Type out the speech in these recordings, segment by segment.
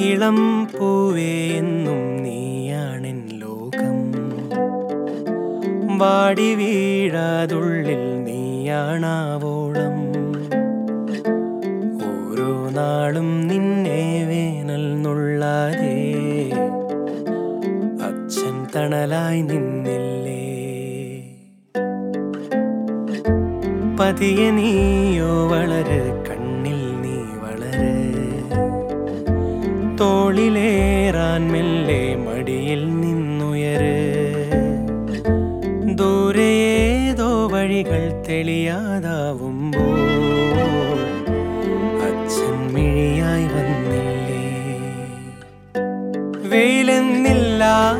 ഇളം പൂവേ എന്നും നീയാണെൻ ലോകം വാടി വീഴാതുള്ളിൽ നീയാണാവോളം ഓരോ നാളും നിന്നെ വേനൽ നുള്ളാതെ അച്ഛൻ തണലായി നിന്നില്ലേ പതിയെ നീയോ വളര് കണ്ണിൽ നീ വളര് തോളിലേറാൻ മെല്ലെ മടിയിൽ നിന്നുയര് ദൂരെ ഏതോ വഴികൾ തെളിയാതാവുമ്പോൾ അച്ഛൻ മിഴിയായി വന്നില്ലേ വെയിലെന്നില്ല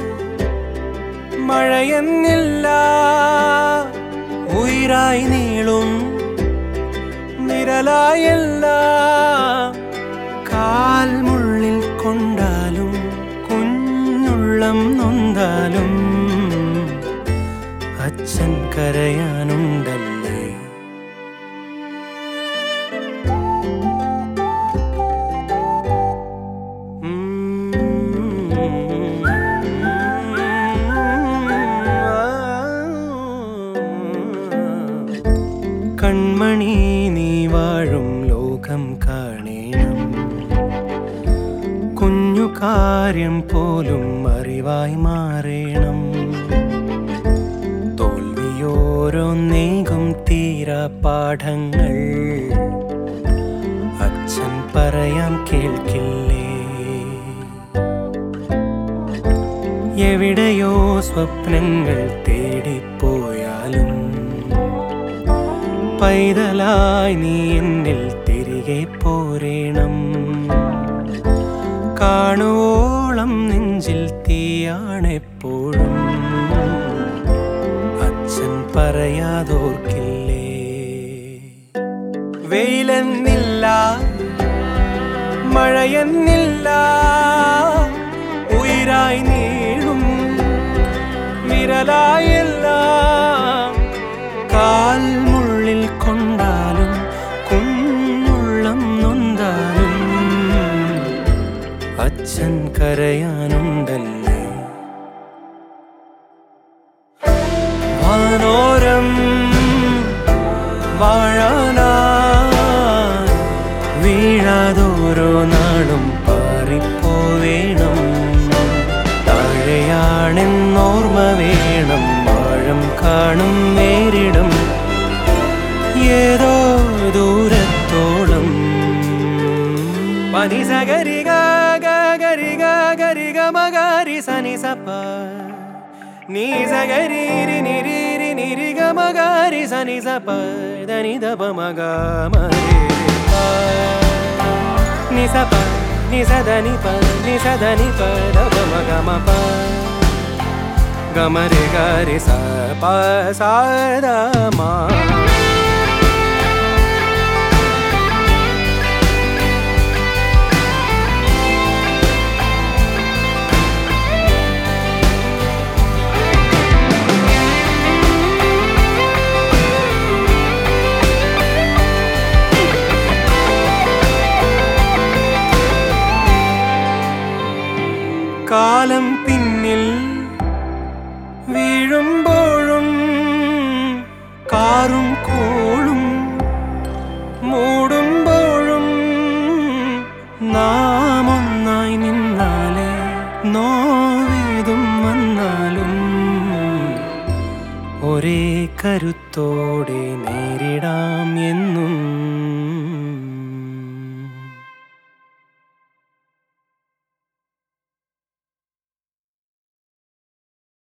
മഴയെന്നില്ല ഉയരായി നീളും നിരലായല്ല കാൽമുള്ളിൽ കൊണ്ടാലും കുഞ്ഞുള്ളം നൊന്താലും അച്ഛൻ കരയാനുണ്ടല്ലേ കൺമണി നീ വാഴും ലോകം കാണേണം കുഞ്ഞു കാര്യം പോലും അറിവായി മാറേണം തോൽവിയോരോന്നേകും തീരാ പാഠങ്ങൾ അച്ഛൻ പറയാൻ കേൾക്കില്ലേ എവിടെയോ സ്വപ്നങ്ങൾ തേടിപ്പോയാലും പൈതലായി നീ എന്നിൽ തിരികെ പോരേണം കാണുവോളം നെഞ്ചിൽ തീയാണെപ്പോഴും അച്ഛൻ പറയാതോർക്കില്ലേ വെയിലെന്നില്ല മഴയെന്നില്ല ഉയരായി നീളും വിരലായല്ല കാൽമുള്ളിൽ കൊണ്ടാലും കുഞ്ഞുള്ളം നൊന്താലും അച്ഛൻ കരയാനുണ്ടല്ലേ വാനോരം വാഴാനാ വീഴാതോരോ നാളും പാറിപ്പോവേണം താഴെയാണെന്നോർമ്മ വേണം ആഴം കാണും നേരിടും ഏതോ ദൂരത്തോളം പനി സഗരി ഗരി ഗരി ഗമഗരി സനി സപ്പ നീ സഗരി നിരി നിരി ഗമഗരി സനി സപ്പ ധനി ദപ മഗ നി സപ നി സദനി പ നി സദനി പ ദപ മഗ മപ ഗമരി ഗരി സ പ സ ദ മ കാലം പിന്നിൽ വീഴുമ്പോഴും കാറും കോളും മൂടുമ്പോഴും നാം ഒന്നായി നിന്നാലേ നോവേതും വന്നാലും ഒരേ കരുത്തോടെ നേരിടാം എന്നും